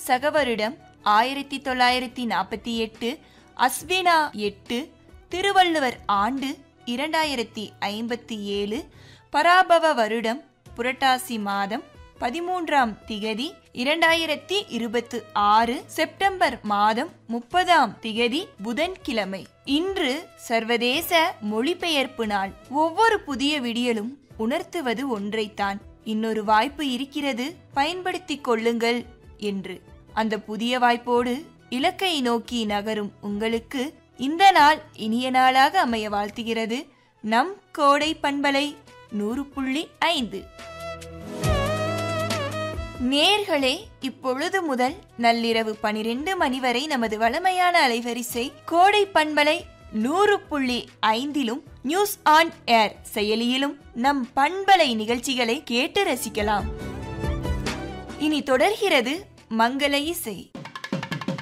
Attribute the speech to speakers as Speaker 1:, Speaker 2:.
Speaker 1: சகவருடம் ஆயிரத்தி தொள்ளாயிரத்தி நாற்பத்தி எட்டு அஸ்வினா எட்டு திருவள்ளுவர் ஆண்டு இரண்டாயிரத்தி ஐம்பத்தி ஏழு பராபவ வருடம் புரட்டாசி மாதம் பதிமூன்றாம் திகதி இரண்டாயிரத்தி இருபத்து ஆறு செப்டம்பர் மாதம் முப்பதாம் திகதி புதன்கிழமை இன்று சர்வதேச மொழிபெயர்ப்பு நாள் ஒவ்வொரு புதிய விடியலும் உணர்த்துவது ஒன்றைத்தான் இன்னொரு வாய்ப்பு இருக்கிறது பயன்படுத்திக் கொள்ளுங்கள் என்று அந்த புதிய வாய்ப்போடு இலக்கை நோக்கி நகரும் உங்களுக்கு இந்த நாள் இனிய நாளாக அமைய வாழ்த்துகிறது நம் கோடை பண்பலை நூறு புள்ளி ஐந்து நேர்களே இப்பொழுது முதல் நள்ளிரவு பனிரெண்டு மணி வரை நமது வளமையான அலைவரிசை கோடை பண்பலை நூறு புள்ளி ஐந்திலும் நியூஸ் ஆன் ஏர் செயலியிலும் நம் பண்பலை நிகழ்ச்சிகளை கேட்டு ரசிக்கலாம் இனி தொடர்கிறது மங்கள இசை